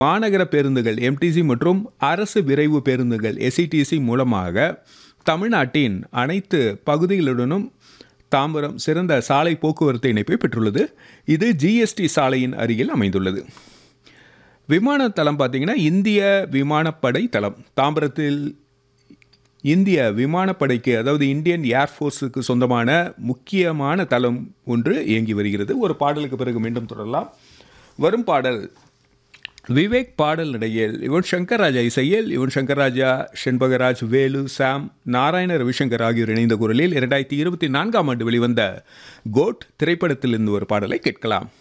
மாநகர பேருந்துகள் எம்டிசி மற்றும் அரசு விரைவு பேருந்துகள் எஸ்இடிசி மூலமாக தமிழ்நாட்டின் அனைத்து பகுதிகளுடனும் தாம்பரம் சிறந்த சாலை போக்குவரத்து இணைப்பை பெற்றுள்ளது இது ஜிஎஸ்டி சாலையின் அருகில் அமைந்துள்ளது விமான தளம் பார்த்தீங்கன்னா இந்திய விமானப்படை தளம் தாம்பரத்தில் இந்திய விமானப்படைக்கு அதாவது இந்தியன் ஏர்ஃபோர்ஸுக்கு சொந்தமான முக்கியமான தளம் ஒன்று இயங்கி வருகிறது ஒரு பாடலுக்கு பிறகு மீண்டும் தொடரலாம் வரும் பாடல் விவேக் பாடல் நடையில் யுவன் சங்கர் ராஜா இசையில் யுவன் சங்கர் ராஜா செண்பகராஜ் வேலு சாம் நாராயண ரவிசங்கர் ஆகியோர் இணைந்த குரலில் இரண்டாயிரத்தி இருபத்தி நான்காம் ஆண்டு வெளிவந்த கோட் திரைப்படத்திலிருந்து ஒரு பாடலை கேட்கலாம்